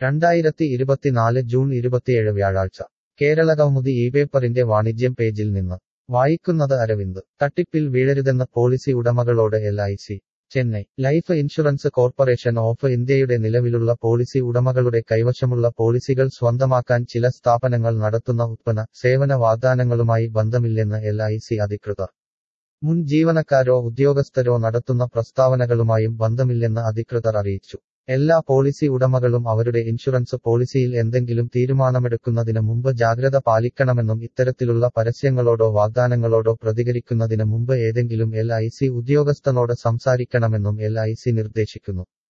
രണ്ടായിരത്തി ഇരുപത്തിനാല് ജൂൺ ഇരുപത്തിയേഴ് വ്യാഴാഴ്ച കേരളകൗമുദി ഈ പേപ്പറിന്റെ വാണിജ്യം പേജിൽ നിന്ന് വായിക്കുന്നത് അരവിന്ദ് തട്ടിപ്പിൽ വീഴരുതെന്ന പോളിസി ഉടമകളോട് L I C Chennai life insurance corporation of ഇന്ത്യയുടെ നിലവിലുള്ള പോളിസി ഉടമകളുടെ കൈവശമുള്ള പോളിസികൾ സ്വന്തമാക്കാൻ ചില സ്ഥാപനങ്ങൾ നടത്തുന്ന ഉത്പന്ന സേവന വാഗ്ദാനങ്ങളുമായി ബന്ധമില്ലെന്ന് എൽ ഐ സി അധികൃതർ മുൻ ജീവനക്കാരോ ഉദ്യോഗസ്ഥരോ നടത്തുന്ന പ്രസ്താവനകളുമായും ബന്ധമില്ലെന്ന് അധികൃതർ അറിയിച്ചു എല്ലാ പോളിസി ഉടമകളും അവരുടെ ഇൻഷുറൻസ് പോളിസിയിൽ എന്തെങ്കിലും തീരുമാനമെടുക്കുന്നതിന് മുമ്പ് ജാഗ്രത പാലിക്കണമെന്നും ഇത്തരത്തിലുള്ള പരസ്യങ്ങളോടോ വാഗ്ദാനങ്ങളോടോ പ്രതികരിക്കുന്നതിന് മുമ്പ് ഏതെങ്കിലും എൽ ഐ സി ഉദ്യോഗസ്ഥനോട് സംസാരിക്കണമെന്നും എൽ ഐ സി നിർദ്ദേശിക്കുന്നു